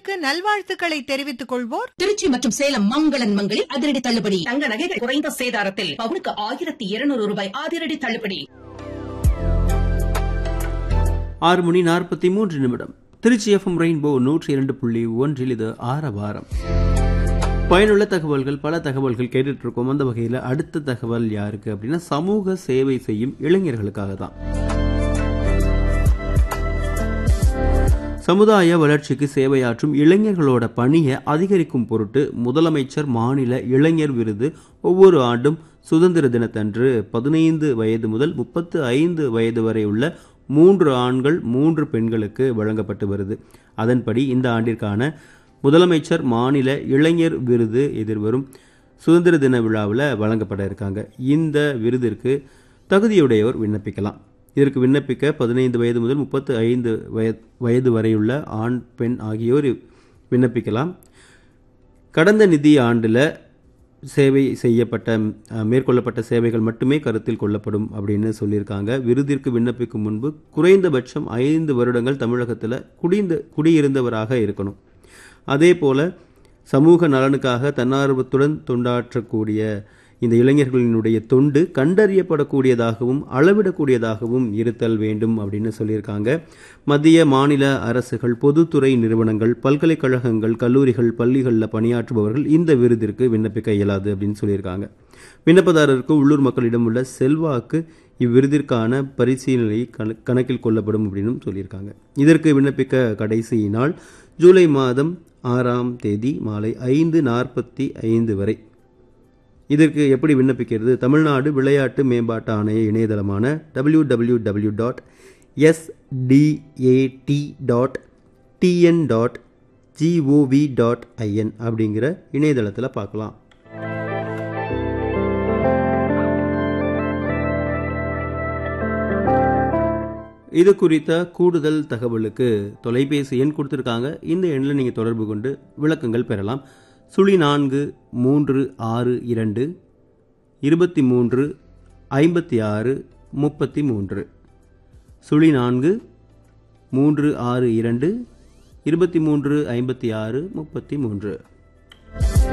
உங்களுக்கு நல்வாழ்த்துக்களை தெரிவித்துக் கொள்வோர் திருச்சி மற்றும் சேலம் மங்களன் மங்களில் அதிரடி தள்ளுபடி தங்க நகைகள் குறைந்த சேதாரத்தில் பவுனுக்கு ஆயிரத்தி இருநூறு ரூபாய் அதிரடி தள்ளுபடி ஆறு மணி நாற்பத்தி மூன்று நிமிடம் திருச்சி எஃப்எம் ரெயின்போ நூற்றி இரண்டு புள்ளி ஒன்றில் இது ஆரவாரம் பயனுள்ள தகவல்கள் பல தகவல்கள் கேட்டுட்டு இருக்கோம் அந்த வகையில் அடுத்த தகவல் யாருக்கு அப்படின்னா சமூக சேவை செய்யும் இளைஞர்களுக்காக தான் சமுதாய வளர்ச்சிக்கு சேவையாற்றும் இளைஞர்களோட பணியை அதிகரிக்கும் பொருட்டு முதலமைச்சர் மாநில இளைஞர் விருது ஒவ்வொரு ஆண்டும் சுதந்திர தினத்தன்று பதினைந்து வயது முதல் முப்பத்து ஐந்து வயது வரை உள்ள மூன்று ஆண்கள் மூன்று பெண்களுக்கு வழங்கப்பட்டு வருது அதன்படி இந்த ஆண்டிற்கான முதலமைச்சர் மாநில இளைஞர் விருது எதிர்வரும் சுதந்திர தின விழாவில் வழங்கப்பட இருக்காங்க இந்த விருதிற்கு தகுதியுடையவர் விண்ணப்பிக்கலாம் இதற்கு விண்ணப்பிக்க பதினைந்து வயது முதல் முப்பத்து ஐந்து வயது வயது வரையுள்ள ஆண் பெண் ஆகியோர் விண்ணப்பிக்கலாம் கடந்த நிதி ஆண்டில் சேவை செய்யப்பட்ட அஹ், மேற்கொள்ளப்பட்ட சேவைகள் மட்டுமே கருத்தில் கொள்ளப்படும் அப்படின்னு சொல்லியிருக்காங்க விருதிற்கு விண்ணப்பிக்கும் முன்பு குறைந்தபட்சம் ஐந்து வருடங்கள் தமிழகத்தில் குடிந்த குடியிருந்தவராக இருக்கணும் அதே போல சமூக நலனுக்காக தன்னார்வத்துடன் தொண்டாற்றக்கூடிய இந்த இளைஞர்களினுடைய தொண்டு கண்டறியப்படக்கூடியதாகவும் அளவிடக்கூடியதாகவும் இருத்தல் வேண்டும் அப்படின்னு சொல்லியிருக்காங்க மத்திய மாநில அரசுகள் பொதுத்துறை நிறுவனங்கள் பல்கலைக்கழகங்கள் கல்லூரிகள் பள்ளிகளில் பணியாற்றுபவர்கள் இந்த விருதிற்கு விண்ணப்பிக்க இயலாது அப்படின்னு சொல்லியிருக்காங்க விண்ணப்பதாரருக்கு உள்ளூர் மக்களிடம் உள்ள செல்வாக்கு இவ்விருதிற்கான பரிசீலனை கண- கணக்கில் கொள்ளப்படும் அப்படின்னு சொல்லியிருக்காங்க இதற்கு விண்ணப்பிக்க கடைசி நாள் ஜூலை மாதம் ஆறாம் தேதி மாலை ஐந்து நாற்பத்தி ஐந்து வரை இதற்கு எப்படி விண்ணப்பிக்கிறது தமிழ்நாடு விளையாட்டு மேம்பாட்டு ஆணைய இணையதளமான W W W dot SDAT dot TN dot GOV dot IN அப்படிங்கிற இணையதளத்தில் பார்க்கலாம் இது குறித்த கூடுதல் தகவலுக்கு தொலைபேசி எண் கொடுத்துருக்காங்க இந்த எண்ணில் நீங்கள் தொடர்பு கொண்டு விளக்கங்கள் பெறலாம் சுழி நான்கு மூன்று ஆறு இரண்டு இருபத்தி மூன்று ஐம்பத்தி ஆறு முப்பத்தி மூன்று சுழி நான்கு மூன்று ஆறு இரண்டு இருபத்தி மூன்று ஐம்பத்தி ஆறு முப்பத்தி மூன்று